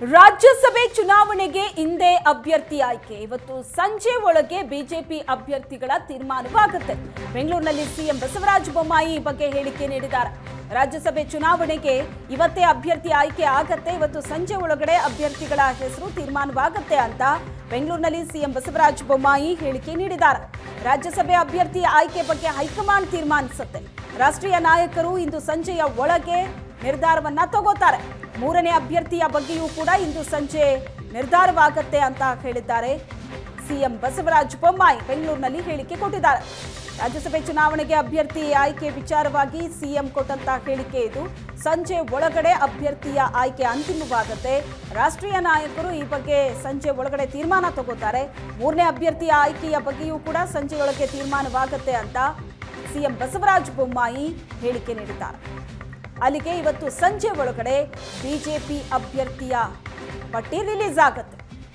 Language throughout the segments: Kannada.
ರಾಜ್ಯಸಭೆ ಚುನಾವಣೆಗೆ ಇಂದೇ ಅಭ್ಯರ್ಥಿ ಆಯ್ಕೆ ಇವತ್ತು ಸಂಜೆ ಒಳಗೆ ಬಿಜೆಪಿ ಅಭ್ಯರ್ಥಿಗಳ ತೀರ್ಮಾನವಾಗುತ್ತೆ ಬೆಂಗಳೂರಿನಲ್ಲಿ ಸಿಎಂ ಬಸವರಾಜ ಬೊಮ್ಮಾಯಿ ಈ ಬಗ್ಗೆ ಹೇಳಿಕೆ ನೀಡಿದ್ದಾರೆ ರಾಜ್ಯಸಭೆ ಚುನಾವಣೆಗೆ ಇವತ್ತೇ ಅಭ್ಯರ್ಥಿ ಆಯ್ಕೆ ಆಗತ್ತೆ ಇವತ್ತು ಸಂಜೆ ಒಳಗಡೆ ಅಭ್ಯರ್ಥಿಗಳ ಹೆಸರು ತೀರ್ಮಾನವಾಗುತ್ತೆ ಅಂತ ಬೆಂಗಳೂರಿನಲ್ಲಿ ಸಿಎಂ ಬಸವರಾಜ ಬೊಮ್ಮಾಯಿ ಹೇಳಿಕೆ ನೀಡಿದ್ದಾರೆ ರಾಜ್ಯಸಭೆ ಅಭ್ಯರ್ಥಿ ಆಯ್ಕೆ ಬಗ್ಗೆ ಹೈಕಮಾಂಡ್ ತೀರ್ಮಾನಿಸುತ್ತೆ ರಾಷ್ಟ್ರೀಯ ನಾಯಕರು ಇಂದು ಸಂಜೆಯ ಒಳಗೆ ನಿರ್ಧಾರವನ್ನ ತಗೋತಾರೆ ಮೂರನೇ ಅಭ್ಯರ್ಥಿಯ ಬಗ್ಗೆಯೂ ಕೂಡ ಇಂದು ಸಂಜೆ ನಿರ್ಧಾರವಾಗತ್ತೆ ಅಂತ ಹೇಳಿದ್ದಾರೆ ಸಿಎಂ ಬಸವರಾಜ ಬೊಮ್ಮಾಯಿ ಬೆಂಗಳೂರಿನಲ್ಲಿ ಹೇಳಿಕೆ ಕೊಟ್ಟಿದ್ದಾರೆ ರಾಜ್ಯಸಭೆ ಚುನಾವಣೆಗೆ ಅಭ್ಯರ್ಥಿ ಆಯ್ಕೆ ವಿಚಾರವಾಗಿ ಸಿಎಂ ಕೊಟ್ಟಂತ ಹೇಳಿಕೆ ಇದು ಸಂಜೆ ಒಳಗಡೆ ಅಭ್ಯರ್ಥಿಯ ಆಯ್ಕೆ ಅಂತಿಮವಾಗುತ್ತೆ ರಾಷ್ಟ್ರೀಯ ನಾಯಕರು ಈ ಬಗ್ಗೆ ಸಂಜೆ ಒಳಗಡೆ ತೀರ್ಮಾನ ತಗೋತಾರೆ ಮೂರನೇ ಅಭ್ಯರ್ಥಿಯ ಆಯ್ಕೆಯ ಬಗ್ಗೆಯೂ ಕೂಡ ಸಂಜೆಯೊಳಗೆ ತೀರ್ಮಾನವಾಗುತ್ತೆ ಅಂತ ಸಿಎಂ ಬಸವರಾಜ ಬೊಮ್ಮಾಯಿ ಹೇಳಿಕೆ ನೀಡಿದ್ದಾರೆ ಅಲ್ಲಿಗೆ ಇವತ್ತು ಸಂಜೆ ಒಳಗಡೆ ಬಿಜೆಪಿ ಅಭ್ಯರ್ಥಿಯ ಪಟ್ಟಿ ರಿಲೀಸ್ ಆಗುತ್ತೆ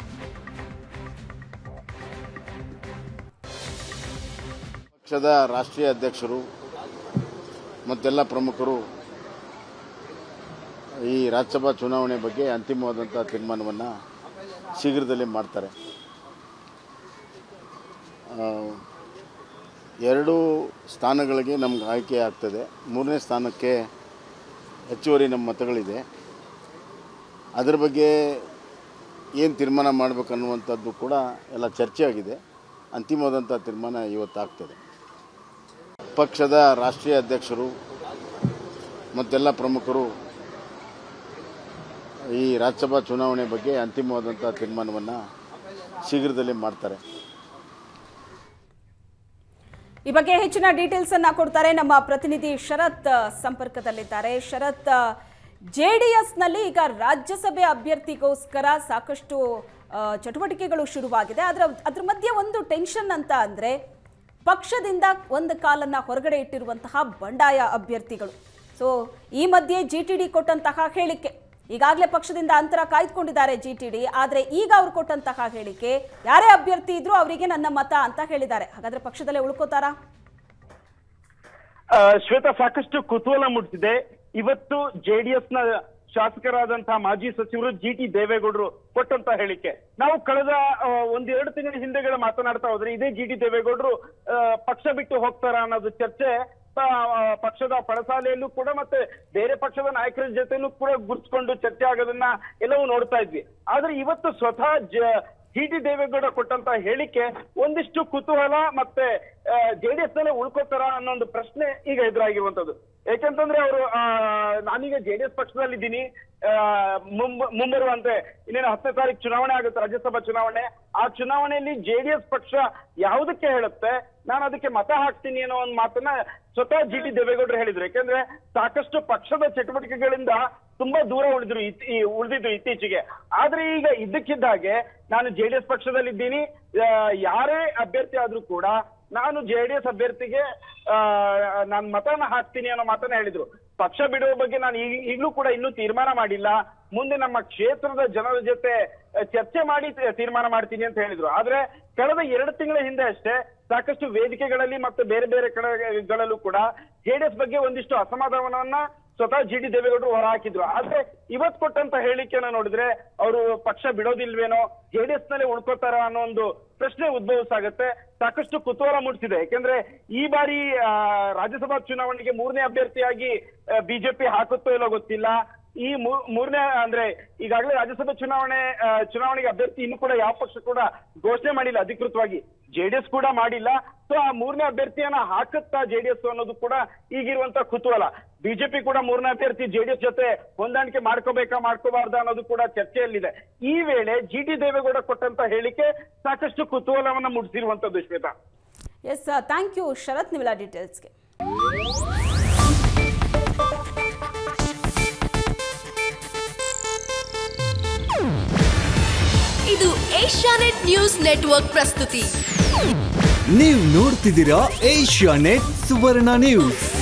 ಪಕ್ಷದ ರಾಷ್ಟ್ರೀಯ ಅಧ್ಯಕ್ಷರು ಮತ್ತೆಲ್ಲ ಪ್ರಮುಖರು ಈ ರಾಜ್ಯಸಭಾ ಚುನಾವಣೆ ಬಗ್ಗೆ ಅಂತಿಮವಾದಂಥ ತೀರ್ಮಾನವನ್ನು ಶೀಘ್ರದಲ್ಲೇ ಮಾಡ್ತಾರೆ ಆ, ಎರಡು ಸ್ಥಾನಗಳಿಗೆ ನಮ್ಗೆ ಆಯ್ಕೆ ಆಗ್ತದೆ ಮೂರನೇ ಸ್ಥಾನಕ್ಕೆ ಹೆಚ್ಚುವರಿ ನಮ್ಮ ಮತಗಳಿದೆ ಅದರ ಬಗ್ಗೆ ಏನು ತೀರ್ಮಾನ ಮಾಡಬೇಕನ್ನುವಂಥದ್ದು ಕೂಡ ಎಲ್ಲ ಚರ್ಚೆ ಆಗಿದೆ ಅಂತಿಮವಾದಂಥ ತೀರ್ಮಾನ ಇವತ್ತಾಗ್ತದೆ ಪಕ್ಷದ ರಾಷ್ಟ್ರೀಯ ಅಧ್ಯಕ್ಷರು ಮತ್ತೆಲ್ಲ ಪ್ರಮುಖರು ಈ ರಾಜ್ಯಸಭಾ ಚುನಾವಣೆ ಬಗ್ಗೆ ಅಂತಿಮವಾದಂಥ ತೀರ್ಮಾನವನ್ನು ಶೀಘ್ರದಲ್ಲೇ ಮಾಡ್ತಾರೆ ಈ ಬಗ್ಗೆ ಹೆಚ್ಚಿನ ಡೀಟೇಲ್ಸ್ ಅನ್ನ ಕೊಡ್ತಾರೆ ನಮ್ಮ ಪ್ರತಿನಿಧಿ ಶರತ್ ಆ, ಸಂಪರ್ಕದಲ್ಲಿದ್ದಾರೆ ಶರತ್ ಜೆಡಿಎಸ್ ನಲ್ಲಿ ಈಗ ರಾಜ್ಯಸಭೆ ಅಭ್ಯರ್ಥಿಗೋಸ್ಕರ ಸಾಕಷ್ಟು ಆ, ಚಟುವಟಿಕೆಗಳು ಶುರುವಾಗಿದೆ ಅದರ ಅದ್ರ ಮಧ್ಯೆ ಒಂದು ಟೆನ್ಷನ್ ಅಂತ ಅಂದ್ರೆ ಪಕ್ಷದಿಂದ ಒಂದು ಕಾಲನ್ನ ಹೊರಗಡೆ ಇಟ್ಟಿರುವಂತಹ ಬಂಡಾಯ ಅಭ್ಯರ್ಥಿಗಳು ಸೊ ಈ ಮಧ್ಯೆ ಜಿ ಟಿ ಡಿ ಕೊಟ್ಟಂತಹ ಹೇಳಿಕೆ ಈಗಾಗಲೇ ಪಕ್ಷದಿಂದ ಅಂತರ ಕಾಯ್ದುಕೊಂಡಿದ್ದಾರೆ ಜಿ ಟಿ ಡಿ ಆದರೆ ಈಗ ಅವ್ರು ಕೊಟ್ಟಂತಹ ಹೇಳಿಕೆ ಯಾರೇ ಅಭ್ಯರ್ಥಿ ಇದ್ರೂ ಅವರಿಗೆ ನನ್ನ ಮತ ಅಂತ ಹೇಳಿದ್ದಾರೆ ಹಾಗಾದ್ರೆ ಪಕ್ಷದಲ್ಲೇ ಉಳ್ಕೋತಾರಾ ಆ, ಶ್ವೇತಾ ಸಾಕಷ್ಟು ಕುತೂಹಲ ಮೂಡಿಸಿದೆ ಇವತ್ತು ಜೆಡಿಎಸ್ ನ ಶಾಸಕರಾದಂತಹ ಮಾಜಿ ಸಚಿವರು ಜಿ ಟಿ ದೇವೇಗೌಡರು ಕೊಟ್ಟಂತ ಹೇಳಿಕೆ ನಾವು ಕಳೆದ ಆ, ಒಂದೆರಡು ತಿಂಗಳ ಹಿಂದೆಗಳ ಮಾತನಾಡ್ತಾ ಹೋದ್ರೆ ಇದೇ ಜಿ ಟಿ ದೇವೇಗೌಡರು ಆ, ಪಕ್ಷ ಬಿಟ್ಟು ಹೋಗ್ತಾರ ಅನ್ನೋದು ಚರ್ಚೆ ಆ, ಪಕ್ಷದ ಪಡಸಾಲೆಯಲ್ಲೂ ಕೂಡ ಮತ್ತೆ ಬೇರೆ ಪಕ್ಷದ ನಾಯಕರ ಜೊತೆನೂ ಕೂಡ ಗುರ್ಸ್ಕೊಂಡು ಚರ್ಚೆ ಆಗೋದನ್ನ ಎಲ್ಲವೂ ನೋಡ್ತಾ ಇದ್ವಿ ಆದ್ರೆ ಇವತ್ತು ಸ್ವತಃ ಜ ಜಿ ಟಿ ದೇವೇಗೌಡ ಕೊಟ್ಟಂತ ಹೇಳಿಕೆ ಒಂದಿಷ್ಟು ಕುತೂಹಲ ಮತ್ತೆ ಜೆಡಿಎಸ್ ನಲ್ಲೇ ಉಳ್ಕೋತಾರ ಅನ್ನೋ ಒಂದು ಪ್ರಶ್ನೆ ಈಗ ಎದುರಾಗಿರುವಂತದ್ದು ಯಾಕಂತಂದ್ರೆ ಅವರು ನಾನೀಗ ಜೆಡಿಎಸ್ ಪಕ್ಷದಲ್ಲಿದ್ದೀನಿ ಆ, ಮುಂಬ- ಮುಂಬರುವಂತೆ ಇನ್ನೇನು ಹತ್ತನೇ ತಾರೀಕು ಚುನಾವಣೆ ಆಗುತ್ತೆ ರಾಜ್ಯಸಭಾ ಚುನಾವಣೆ ಆ ಚುನಾವಣೆಯಲ್ಲಿ ಜೆಡಿಎಸ್ ಪಕ್ಷ ಯಾವುದಕ್ಕೆ ಹೇಳುತ್ತೆ ನಾನು ಅದಕ್ಕೆ ಮತ ಹಾಕ್ತೀನಿ ಅನ್ನೋ ಒಂದು ಮಾತನ್ನ ಸ್ವತಃ ಜಿ ಟಿ ದೇವೇಗೌಡರು ಹೇಳಿದ್ರು ಯಾಕಂದ್ರೆ ಸಾಕಷ್ಟು ಪಕ್ಷದ ಚಟುವಟಿಕೆಗಳಿಂದ ತುಂಬಾ ದೂರ ಉಳಿದ್ರು ಇತ್- ಈ ಉಳಿದಿದ್ದು ಇತ್ತೀಚೆಗೆ ಆದ್ರೆ ಈಗ ಇದ್ದಕ್ಕಿದ್ದ ಹಾಗೆ ನಾನು ಜೆಡಿಎಸ್ ಪಕ್ಷದಲ್ಲಿದ್ದೀನಿ ಆ, ಯಾರೇ ಅಭ್ಯರ್ಥಿ ಆದ್ರೂ ಕೂಡ ನಾನು ಜೆಡಿಎಸ್ ಅಭ್ಯರ್ಥಿಗೆ ಆ, ನಾನು ಮತನ ಹಾಕ್ತೀನಿ ಅನ್ನೋ ಮಾತನ್ನ ಹೇಳಿದ್ರು ಪಕ್ಷ ಬಿಡುವ ಬಗ್ಗೆ ನಾನು ಈಗ ಈಗಲೂ ಕೂಡ ಇನ್ನೂ ತೀರ್ಮಾನ ಮಾಡಿಲ್ಲ ಮುಂದೆ ನಮ್ಮ ಕ್ಷೇತ್ರದ ಜನರ ಜೊತೆ ಆ, ಚರ್ಚೆ ಮಾಡಿ ತ- ತೀರ್ಮಾನ ಮಾಡ್ತೀನಿ ಅಂತ ಹೇಳಿದ್ರು ಆದ್ರೆ ಕಳೆದ ಎರಡು ತಿಂಗಳ ಹಿಂದೆ ಅಷ್ಟೇ ಸಾಕಷ್ಟು ವೇದಿಕೆಗಳಲ್ಲಿ ಮತ್ತೆ ಬೇರೆ ಬೇರೆ ಕಡೆಗಳಲ್ಲೂ ಕೂಡ ಜೆಡಿಎಸ್ ಬಗ್ಗೆ ಒಂದಿಷ್ಟು ಅಸಮಾಧಾನವನ್ನ ಸ್ವತಃ ಜಿ ಡಿ ದೇವೇಗೌಡರು ಹೊರಹಾಕಿದ್ರು ಆದ್ರೆ ಇವತ್ ಕೊಟ್ಟಂತ ಹೇಳಿಕೆಯನ್ನ ನೋಡಿದ್ರೆ ಅವರು ಪಕ್ಷ ಬಿಡೋದಿಲ್ವೇನೋ ಜೆಡಿಎಸ್ ನಲ್ಲೇ ಉಳ್ಕೋತಾರ ಅನ್ನೋ ಒಂದು ಪ್ರಶ್ನೆ ಉದ್ಭವಿಸಾಗತ್ತೆ ಸಾಕಷ್ಟು ಕುತೂಹಲ ಮೂಡಿಸಿದೆ ಯಾಕೆಂದ್ರೆ ಈ ಬಾರಿ ಆ, ರಾಜ್ಯಸಭಾ ಚುನಾವಣೆಗೆ ಮೂರನೇ ಅಭ್ಯರ್ಥಿಯಾಗಿ ಬಿಜೆಪಿ ಹಾಕುತ್ತೋ ಇಲ್ಲೋ ಗೊತ್ತಿಲ್ಲ ಈ ಮೂ- ಮೂರನೇ ಅಂದ್ರೆ ಈಗಾಗಲೇ ರಾಜ್ಯಸಭೆ ಚುನಾವಣೆ ಆ, ಚುನಾವಣೆಗೆ ಅಭ್ಯರ್ಥಿ ಇನ್ನು ಕೂಡ ಯಾವ ಪಕ್ಷ ಕೂಡ ಘೋಷಣೆ ಮಾಡಿಲ್ಲ ಅಧಿಕೃತವಾಗಿ ಜೆಡಿಎಸ್ ಕೂಡ ಮಾಡಿಲ್ಲ ಸೊ ಆ ಮೂರನೇ ಅಭ್ಯರ್ಥಿಯನ್ನ ಹಾಕುತ್ತಾ ಜೆಡಿಎಸ್ ಅನ್ನೋದು ಕೂಡ ಈಗಿರುವಂತ ಕುತೂಹಲ ಬಿಜೆಪಿ ಕೂಡ ಮೂರನೇ ಅಭ್ಯರ್ಥಿ ಜೆಡಿಎಸ್ ಜೊತೆ ಹೊಂದಾಣಿಕೆ ಮಾಡ್ಕೋಬೇಕಾ ಮಾಡ್ಕೋಬಾರ್ದಾ ಅನ್ನೋದು ಕೂಡ ಚರ್ಚೆಯಲ್ಲಿದೆ ಈ ವೇಳೆ ಜಿ ಟಿ ದೇವೇಗೌಡ ಕೊಟ್ಟಂತ ಹೇಳಿಕೆ ಸಾಕಷ್ಟು ಕುತೂಹಲವನ್ನ ಮೂಡಿಸಿರುವಂತದ್ದು Shweta yes thank you Sharath ನಿವಿಲ ಡೀಟೇಲ್ಸ್ಗೆ ಇದು ಏಷ್ಯಾನೆಟ್ ನ್ಯೂಸ್ ನೆಟ್ವರ್ಕ್ ಪ್ರಸ್ತುತಿ ನೀವು ನೋಡ್ತಿದ್ದೀರಾ ಏಷ್ಯಾ ನೆಟ್ ಸುವರ್ಣ ನ್ಯೂಸ್